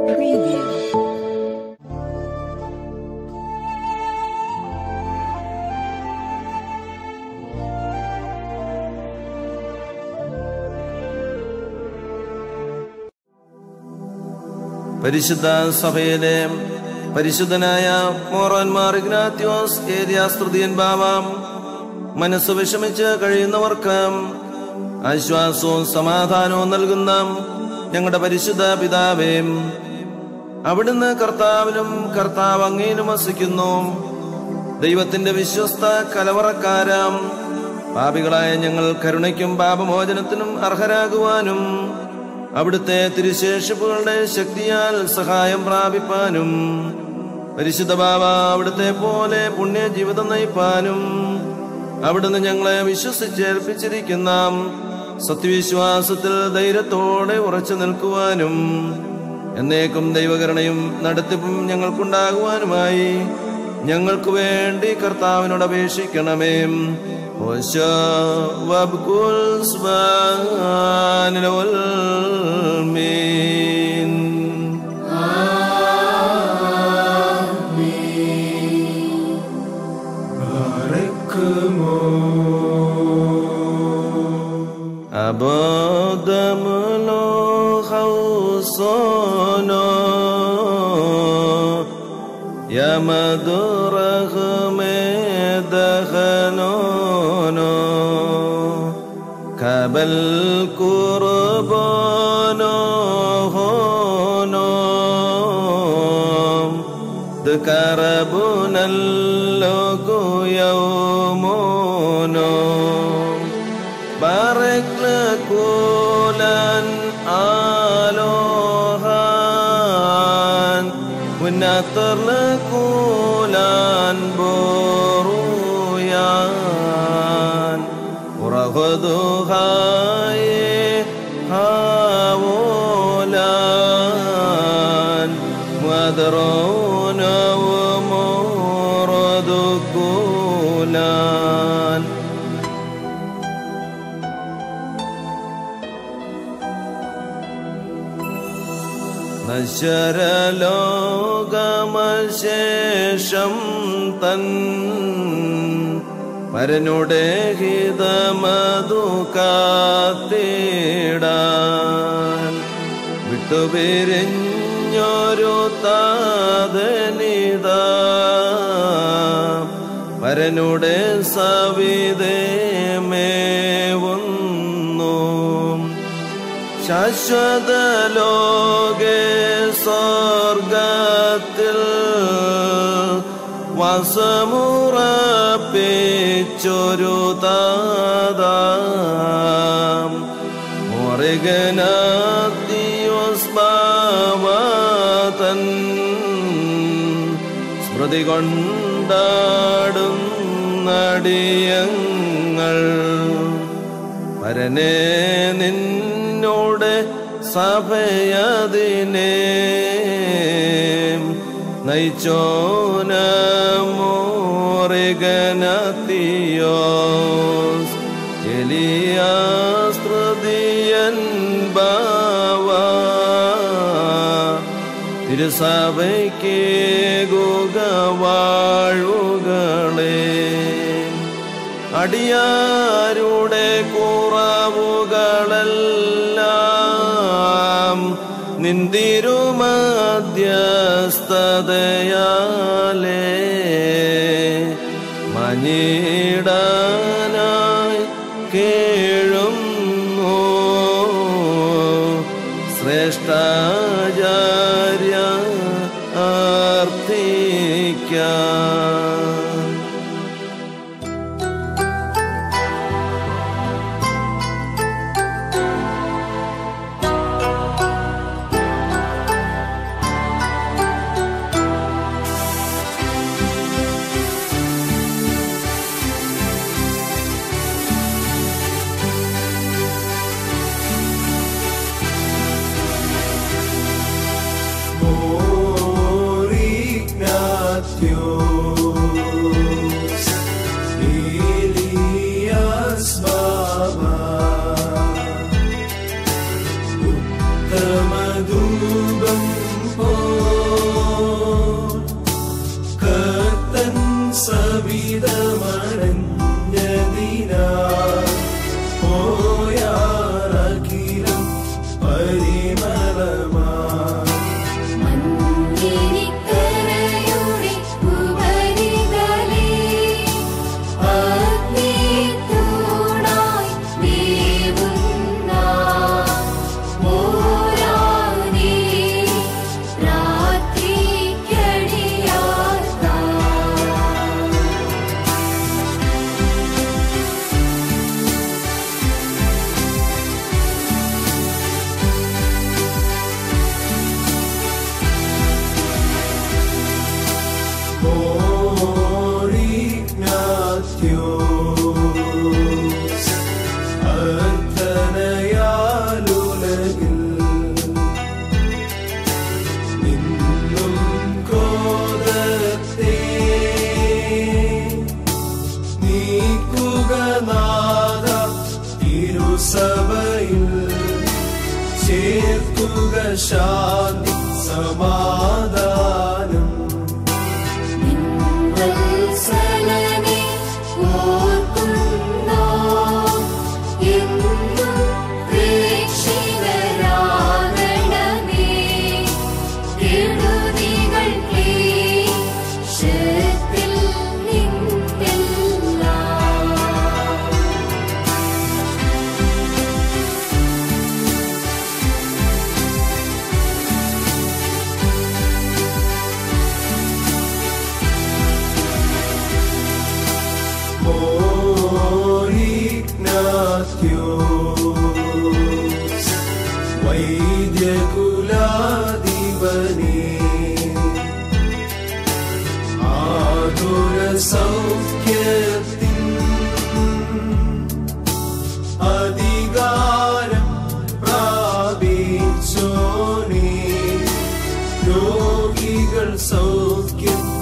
Preview. പരിശുദ്ധ സഭയിലെ പരിശുദ്ധനായ മോറന്മാർ ഇഗ്നാത്യോസ് ഏരിയാസ്തൃതിയൻ ബാവാം മനസ്സ് വിഷമിച്ച് കഴിയുന്നവർക്ക് ആശ്വാസവും സമാധാനവും നൽകുന്ന ഞങ്ങളുടെ പരിശുദ്ധ പിതാവേ അവിടുന്ന് കർത്താവിലും കർത്താവ് അങ്ങയിലും വസിക്കുന്നു ദൈവത്തിന്റെ വിശ്വസ്ത കലവറക്കാരാം പാപികളായ ഞങ്ങൾ കരുണയ്ക്കും പാപമോചനത്തിനും അർഹരാകുവാനും അവിടുത്തെ തിരുശേഷിപ്പുകളുടെ ശക്തിയാൽ സഹായം പ്രാപിപ്പാനും പരിശുദ്ധ ബാബ അവിടുത്തെ പോലെ പുണ്യ ജീവിതം നയിപ്പാനും അവിടുന്ന് ഞങ്ങളെ വിശ്വസിച്ചേൽപ്പിച്ചിരിക്കുന്ന സത്യവിശ്വാസത്തിൽ ധൈര്യത്തോടെ ഉറച്ചു നിൽക്കുവാനും എന്നേക്കും ദൈവകരണയും നടത്തിപ്പും ഞങ്ങൾക്കുണ്ടാകുവാനുമായി ഞങ്ങൾക്ക് വേണ്ടി കർത്താവിനോട് അപേക്ഷിക്കണമേ ഓശോ വബ്കുൽ സ്ബാനിൽ മീൻ أبادم لو خوصنا يا مدرغ مدخنونا كبل قربانا هنا ذكربنا اللقو يومنا بارك لكولا آلوهان ونطر لكولا برويان ورغدو هاي هاولان مدرون ومرد كولان നശ്വരലോകമശേഷം തൻ പരനുടെ ഹിതമതു കാത്തിടാൻ വിട്ടുപിരിഞ്ഞൊരു താതനിത പരനുടെ സവിതേ മേവുന്നു ശാശ്വത ലോകെ സ്വർഗത്തിൽ വസമുറപ്പിച്ചൊരു താതാം മുറുകനാത്തിയോസ്മാവതൻ സ്മൃതി കൊണ്ടാടും നടിയങ്ങൾ പരനെ നിന്നോട് സഭയതിനെ നയിച്ചോന മോറികനത്തിയോസ് എലിയാസ്തൃതിയൻ ബാവ തിരുസഭയ്ക്ക് വാഴുകളേ അടിയാരുടെ കുറവുകളെല്ലാം നിന്തിരുമധ്യസ്ഥതയാലേ മഞ്ഞിടാനായി കേഴുന്നു ശ്രേഷ്ഠാചാര്യ ആർത്ഥിക്കാം Ignatius, Elias Baba, ഉത്തമധൂപം ശാന്തി സമാധാനം വത്സലനെ ഓർക്കുന്നോ എന്നും പ്രേക്ഷിതരാകണമേ കെടുതികൾ ക്ലേശത്തിൽ നിന്നെല്ലാം മോഹിജ്ഞാത്യോസ് വൈദ്യകുലാധിപനേ ആതുര സൗഖ്യത്തിൻ അധികാരം പ്രാപിച്ചോനേ രോഗികൾ സൗഖ്യം